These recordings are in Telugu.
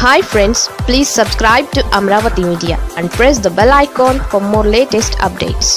hi friends please subscribe to Amaravati media and press the bell icon for more latest updates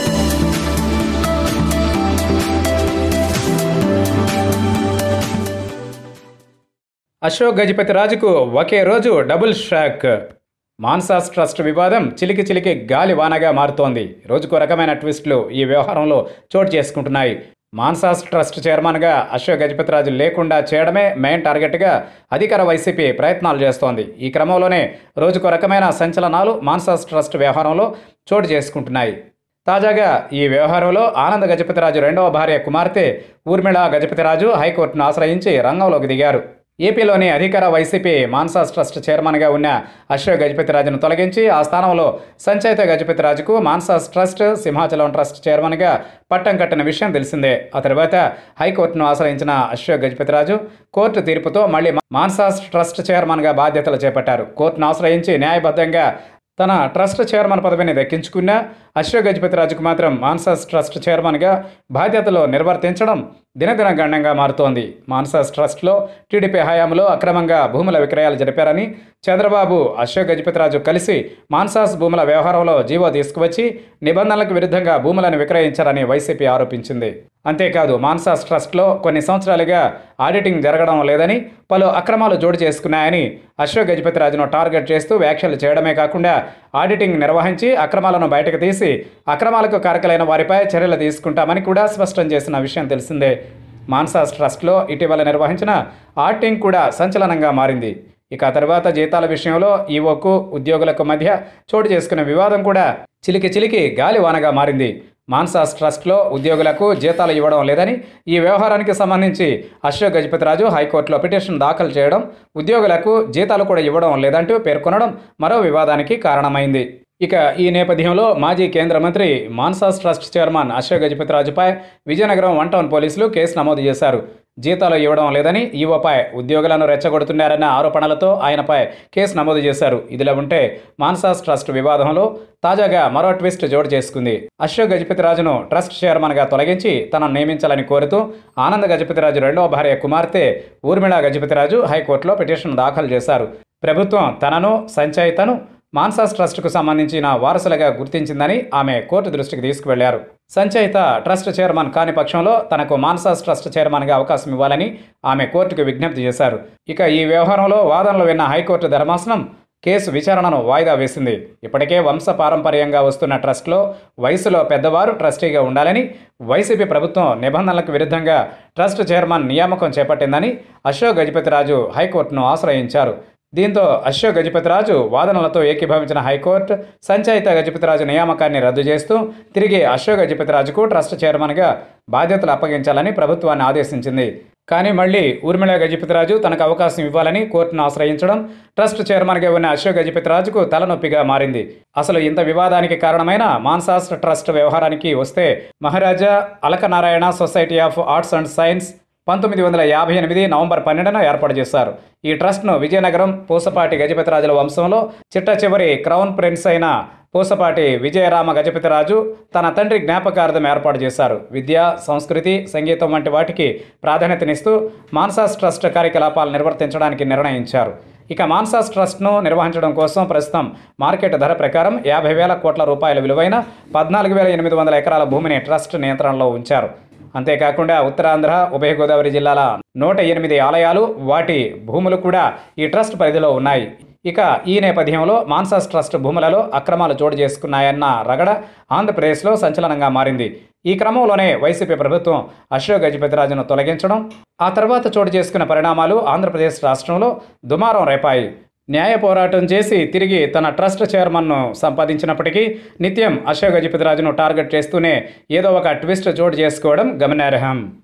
Ashok Gajapati రాజుకు ఒకే రోజు డబుల్ షాక్ మాన్సాస్ ట్రస్ట్ వివాదం చిలికి చిలికి గాలి వానగా మారుతోంది రోజుకో రకమైన ట్విస్టులు ఈ వ్యవహారంలో చోటు చేసుకుంటున్నాయి మాన్సాస్ ట్రస్ట్ చైర్మన్గా అశోక్ గజపతి రాజు లేకుండా చేయడమే మెయిన్ టార్గెట్గా అధికార వైసీపీ ప్రయత్నాలు చేస్తోంది ఈ క్రమంలోనే రోజుకో రకమైన సంచలనాలు మాన్సాస్ ట్రస్ట్ వ్యవహారంలో చోటు చేసుకుంటున్నాయి తాజాగా ఈ వ్యవహారంలో ఆనంద గజపతిరాజు రెండవ భార్య కుమార్తె ఊర్మిళ గజపతిరాజు హైకోర్టును ఆశ్రయించి రంగంలోకి దిగారు ఏపీలోని అధికార వైసీపీ మాన్సాస్ ట్రస్ట్ చైర్మన్గా ఉన్న అశోక్ గజపతిరాజును తొలగించి ఆ స్థానంలో సంచయిత గజపతిరాజుకు మాన్సాస్ ట్రస్ట్ సింహాచలం ట్రస్ట్ చైర్మన్గా పట్టం కట్టిన విషయం తెలిసిందే ఆ తర్వాత హైకోర్టును ఆశ్రయించిన అశోక్ గజపతిరాజు కోర్టు తీర్పుతో మళ్ళీ మాన్సాస్ ట్రస్ట్ చైర్మన్గా బాధ్యతలు చేపట్టారు కోర్టును ఆశ్రయించి న్యాయబద్ధంగా తన ట్రస్ట్ చైర్మన్ పదవిని దక్కించుకున్న అశోక్ గజపతిరాజుకు మాత్రం మాన్సాస్ ట్రస్ట్ చైర్మన్గా బాధ్యతలు నిర్వర్తించడం దినదిన గణ్యంగా మారుతోంది మాన్సాస్ ట్రస్ట్లో టీడీపీ హయాంలో అక్రమంగా భూముల విక్రయాలు జరిపారని చంద్రబాబు అశోక్ గజపతిరాజు కలిసి మాన్సాస్ భూముల వ్యవహారంలో జీవో తీసుకువచ్చి నిబంధనలకు విరుద్ధంగా భూములను విక్రయించారని వైసీపీ ఆరోపించింది అంతేకాదు మాన్సాస్ ట్రస్ట్లో కొన్ని సంవత్సరాలుగా ఆడిటింగ్ జరగడం లేదని పలు అక్రమాలు జోడు చేసుకున్నాయని అశోక్ గజపతిరాజును టార్గెట్ చేస్తూ వ్యాఖ్యలు చేయడమే కాకుండా ఆడిటింగ్ నిర్వహించి అక్రమాలను బయటకు తీసి అక్రమాలకు కారకులైన వారిపై చర్యలు తీసుకుంటామని కూడా స్పష్టం చేసిన విషయం తెలిసిందే మాన్సాస్ ట్రస్ట్లో ఇటీవల నిర్వహించిన ఆడిటింగ్ కూడా సంచలనంగా మారింది ఇక ఆ తర్వాత జీతాల విషయంలో ఈవోకు ఉద్యోగులకు మధ్య చోటు చేసుకున్న వివాదం కూడా చిలికి చిలికి గాలి వానగా మారింది మాన్సాస్ ట్రస్ట్లో ఉద్యోగులకు జీతాలు ఇవ్వడం లేదని ఈ వ్యవహారానికి సంబంధించి అశోక్ గజపతిరాజు హైకోర్టులో పిటిషన్ దాఖలు చేయడం ఉద్యోగులకు జీతాలు కూడా ఇవ్వడం లేదంటూ పేర్కొనడం మరో వివాదానికి కారణమైంది ఇక ఈ నేపథ్యంలో మాజీ కేంద్ర మంత్రి మాన్సాస్ ట్రస్ట్ చైర్మన్ అశోక్ గజపతిరాజుపై విజయనగరం వన్ టౌన్ పోలీసులు కేసు నమోదు చేశారు జీతాలు ఇవ్వడం లేదని ఈవోపై ఉద్యోగులను రెచ్చగొడుతున్నారన్న ఆరోపణలతో ఆయనపై కేసు నమోదు చేశారు ఇదిలా ఉంటే మాన్సాస్ ట్రస్ట్ వివాదంలో తాజాగా మరో ట్విస్ట్ జోడు చేసుకుంది అశోక్ గజపతిరాజును ట్రస్ట్ చైర్మన్గా తొలగించి తనను నియమించాలని కోరుతూ ఆనంద గజపతిరాజు రెండవ భార్య కుమార్తె ఊర్మిళ గజపతిరాజు హైకోర్టులో పిటిషన్ దాఖలు చేశారు ప్రభుత్వం తనను సంచయితను మాన్సాస్ ట్రస్టుకు సంబంధించిన వారసులుగా గుర్తించిందని ఆమె కోర్టు దృష్టికి తీసుకువెళ్లారు సంచయిత ట్రస్ట్ చైర్మన్ కాని పక్షంలో తనకు మాన్సాస్ ట్రస్ట్ చైర్మన్గా అవకాశం ఇవ్వాలని ఆమె కోర్టుకు విజ్ఞప్తి చేశారు ఇక ఈ వ్యవహారంలో వాదనలు విన్న హైకోర్టు ధర్మాసనం కేసు విచారణను వాయిదా వేసింది ఇప్పటికే వంశ పారంపర్యంగా వస్తున్న ట్రస్ట్లో వయసులో పెద్దవారు ట్రస్టీగా ఉండాలని వైసీపీ ప్రభుత్వం నిబంధనలకు విరుద్ధంగా ట్రస్ట్ చైర్మన్ నియామకం చేపట్టిందని అశోక్ గజపతిరాజు హైకోర్టును ఆశ్రయించారు దీంతో అశోక్ గజపతిరాజు వాదనలతో ఏకీభవించిన హైకోర్టు సంచయిత గజపతిరాజు నియామకాన్ని రద్దు చేస్తూ తిరిగి అశోక్ గజపతిరాజుకు ట్రస్ట్ చైర్మన్గా బాధ్యతలు అప్పగించాలని ప్రభుత్వాన్ని ఆదేశించింది కానీ మళ్ళీ ఊర్మిళ గజపతిరాజు తనకు అవకాశం ఇవ్వాలని కోర్టును ఆశ్రయించడం ట్రస్ట్ చైర్మన్గా ఉన్న అశోక్ గజపతిరాజుకు తలనొప్పిగా మారింది అసలు ఇంత వివాదానికి కారణమైన మాన్సాస్ ట్రస్ట్ వ్యవహారానికి వస్తే Maharaja Alak Narayan society of arts and science పంతొమ్మిది వందల యాభై ఎనిమిది నవంబర్ పన్నెండున ఏర్పాటు చేశారు ఈ ట్రస్ట్ను విజయనగరం పూసపాటి గజపతిరాజుల వంశంలో చిట్ట చివరి క్రౌన్ ప్రిన్స్ అయిన పూసపాటి విజయరామ గజపతిరాజు తన తండ్రి జ్ఞాపకార్థం ఏర్పాటు చేశారు విద్య సంస్కృతి సంగీతం వంటి వాటికి ప్రాధాన్యతనిస్తూ మాన్సాస్ ట్రస్ట్ కార్యకలాపాలు నిర్వర్తించడానికి నిర్ణయించారు ఇక మాన్సాస్ ట్రస్ట్ను నిర్వహించడం కోసం ప్రస్తుతం మార్కెట్ ధర ప్రకారం యాభై వేల కోట్ల రూపాయల విలువైన పద్నాలుగు వేల ఎనిమిది వందల ఎకరాల భూమిని ట్రస్ట్ నియంత్రణలో ఉంచారు అంతేకాకుండా ఉత్తరాంధ్ర ఉభయ గోదావరి జిల్లాల నూట ఎనిమిది ఆలయాలు వాటి భూములు కూడా ఈ ట్రస్ట్ పరిధిలో ఉన్నాయి ఇక ఈ నేపథ్యంలో మాన్సాస్ ట్రస్ట్ భూములలో అక్రమాలు చోటు చేసుకున్నాయన్న రగడ ఆంధ్రప్రదేశ్లో సంచలనంగా మారింది ఈ క్రమంలోనే వైసీపీ ప్రభుత్వం అశోక్ గజపతిరాజును తొలగించడం ఆ తర్వాత చోటు చేసుకున్న పరిణామాలు ఆంధ్రప్రదేశ్ రాష్ట్రంలో దుమారం రేపాయి న్యాయ పోరాటం చేసి తిరిగి తన ట్రస్ట్ చైర్మన్ను సంపాదించినప్పటికీ నిత్యం అశోక్ గజపతిరాజును టార్గెట్ చేస్తూనే ఏదో ఒక ట్విస్ట్ చోటు చేసుకోవడం గమనార్హం